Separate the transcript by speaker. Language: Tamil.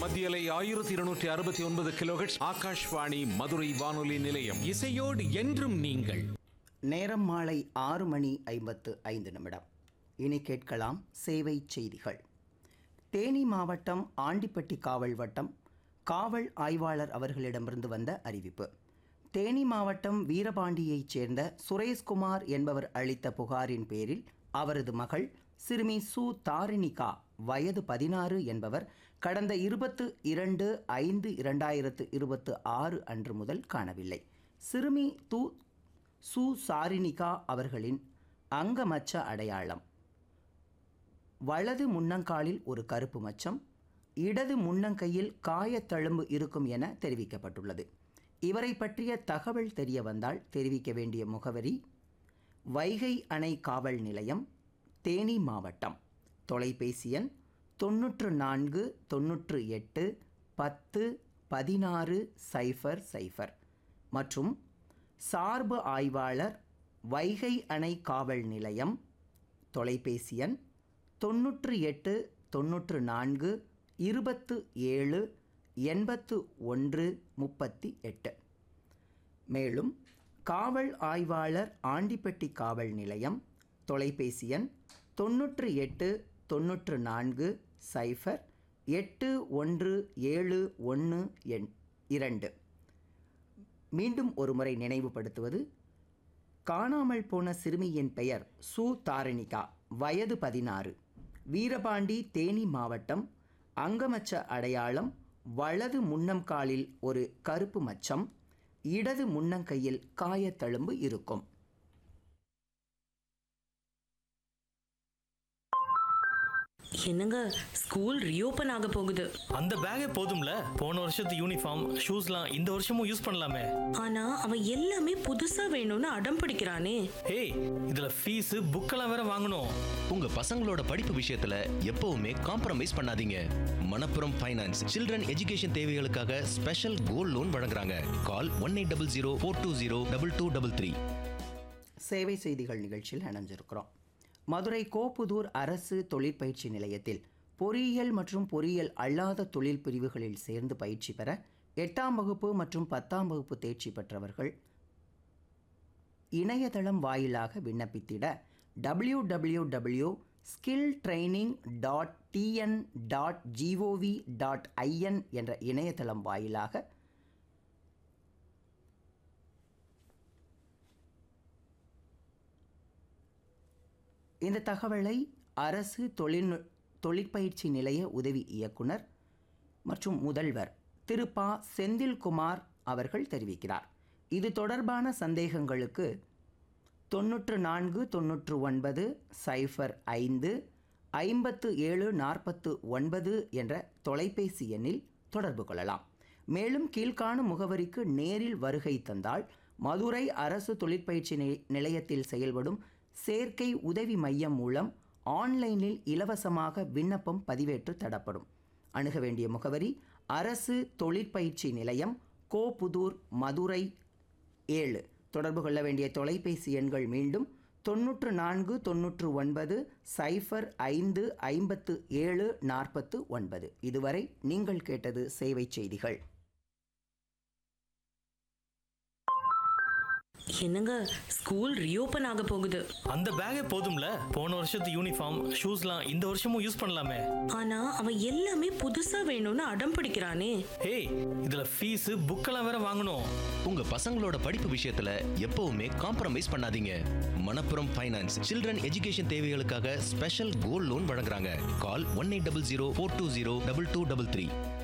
Speaker 1: மத்தியலை ஆயிரத்தி இருநூற்றி அறுபத்தி ஒன்பது கிலோஹெட்ஸ் ஆகாஷ்வாணி மதுரை வானொலி நிலையம்
Speaker 2: இசையோடு என்றும் நீங்கள்
Speaker 3: நேரம் மாலை ஆறு மணி ஐம்பத்து ஐந்து நிமிடம் இனி கேட்கலாம் சேவை செய்திகள் தேனி மாவட்டம் ஆண்டிப்பட்டி காவல் வட்டம் காவல் ஆய்வாளர் அவர்களிடமிருந்து வந்த அறிவிப்பு தேனி மாவட்டம் வீரபாண்டியைச் சேர்ந்த சுரேஷ்குமார் என்பவர் அளித்த புகாரின் பேரில் அவரது மகள் சிறுமி சு தாரிணிகா வயது பதினாறு என்பவர் கடந்த இருபத்து இரண்டு ஐந்து இரண்டாயிரத்து இருபத்து ஆறு அன்று முதல் காணவில்லை சிறுமி து சு சாரினிகா அவர்களின் அங்கமச்ச அடையாளம் வலது முன்னங்காலில் ஒரு கருப்பு மச்சம் இடது முன்னங்கையில் காயத்தழும்பு இருக்கும் என தெரிவிக்கப்பட்டுள்ளது இவரை பற்றிய தகவல் தெரிய வந்தால் தெரிவிக்க வேண்டிய முகவரி வைகை அணை காவல் நிலையம் தேனி மாவட்டம் தொலைபேசி எண் தொண்ணூற்று நான்கு தொண்ணூற்று எட்டு பத்து பதினாறு சைஃபர் சைஃபர் மற்றும் சார்பு ஆய்வாளர் வைகை அணை காவல் நிலையம் தொலைபேசி எண் தொண்ணூற்று எட்டு தொண்ணூற்று நான்கு இருபத்து ஏழு எண்பத்து ஒன்று முப்பத்தி எட்டு மேலும் காவல் ஆய்வாளர் ஆண்டிப்பட்டி காவல் நிலையம் தொலைபேசி எண் தொண்ணூற்று எட்டு தொண்ணூற்று நான்கு சைஃபர் எட்டு ஒன்று ஏழு ஒன்று எண் இரண்டு மீண்டும் ஒருமுறை நினைவுபடுத்துவது காணாமல் போன சிறுமியின் பெயர் சு தாரணிகா வயது பதினாறு வீரபாண்டி தேனி மாவட்டம் அங்கமச்ச அடையாளம் வலது முன்னங்காலில் ஒரு கருப்பு மச்சம் இடது முன்னங்கையில் காயத்தழும்பு இருக்கும்
Speaker 4: என்னங்க ஸ்கூல் ரீஓபன் ஆக போகுது
Speaker 5: அந்த பேக்கே போதும்ல போன வருஷத்து யூனிஃபார்ம் ஷூஸ்லாம் இந்த வருஷமும் யூஸ் பண்ணலாமே
Speaker 4: ஆனா அவன் எல்லாமே புதுசா வேணும்னு அடம் பிடிக்கிறானே
Speaker 5: ஏய் இதுல ஃபீஸ் புக்கெல்லாம் வேற வாங்கணும்
Speaker 6: உங்க பசங்களோட படிப்பு விஷயத்துல எப்பவுமே காம்ப்ரமைஸ் பண்ணாதீங்க மணப்புரம் ஃபைனான்ஸ் சில்ட்ரன் எஜுகேஷன் தேவைகளுக்காக ஸ்பெஷல் கோல்ட் லோன் வழங்குறாங்க call one eight double zero four two zero double two double three
Speaker 3: சேவை செய்திகள் நிகழ்ச்சியில் இணைஞ்சிருக்கிறோம் மதுரை கோப்புதூர் அரசு தொழிற்பயிற்சி நிலையத்தில் பொறியியல் மற்றும் பொறியியல் அல்லாத தொழில் பிரிவுகளில் சேர்ந்து பயிற்சி பெற எட்டாம் வகுப்பு மற்றும் பத்தாம் வகுப்பு தேர்ச்சி பெற்றவர்கள் இணையதளம் வாயிலாக விண்ணப்பித்திட W W W skill training dot TN dot GOV dot IN என்ற இணையதளம் வாயிலாக இந்த தகவலை அரசு தொழில் தொழிற்பயிற்சி நிலைய உதவி இயக்குனர் மற்றும் முதல்வர் திரு ப செந்தில்குமார் அவர்கள் தெரிவிக்கிறார் இது தொடர்பான சந்தேகங்களுக்கு தொண்ணூற்று நான்கு தொண்ணூற்று ஒன்பது சைஃபர் ஐந்து ஐம்பத்து ஏழு நாற்பத்து ஒன்பது என்ற தொலைபேசி எண்ணில் தொடர்பு கொள்ளலாம் மேலும் கீழ்காணும் முகவரிக்கு நேரில் வருகை தந்தால் மதுரை அரசு தொழிற்பயிற்சி நி- நிலையத்தில் செயல்படும் சேர்க்கை உதவி மையம் மூலம் ஆன்லைனில் இலவசமாக விண்ணப்பம் பதிவேற்று தரப்படும் அணுக வேண்டிய முகவரி அரசு தொழிற்பயிற்சி நிலையம் கோபுதூர் மதுரை ஏழு தொடர்பு கொள்ள வேண்டிய தொலைபேசி எண்கள் மீண்டும் தொண்ணூற்று நான்கு தொண்ணூற்று ஒன்பது சைஃபர் ஐந்து ஐம்பத்து ஏழு நாற்பத்து ஒன்பது இதுவரை நீங்கள் கேட்டது சேவை செய்திகள்
Speaker 4: என்னங்க ஸ்கூல் ரீஓபன் ஆக போகுது
Speaker 5: அந்த பேக்கே போதும்ல போன வருஷத்து யூனிஃபார்ம் ஷூஸ்லாம் இந்த வருஷமும் யூஸ் பண்ணலாமே
Speaker 4: ஆனா அவன் எல்லாமே புதுசா வேணும்னு அடம் பிடிக்கிறானே
Speaker 5: ஏய் இதுல ஃபீஸ் புக்கெல்லாம் வேற வாங்கணும்
Speaker 6: உங்க பசங்களோட படிப்பு விஷயத்துல எப்பவுமே காம்ப்ரமைஸ் பண்ணாதீங்க மணப்புரம் ஃபைனான்ஸ் சில்ட்ரன் எஜுகேஷன் தேவைகளுக்காக ஸ்பெஷல் கோல்ட் லோன் வழங்குறாங்க call one eight double zero four two zero double two double three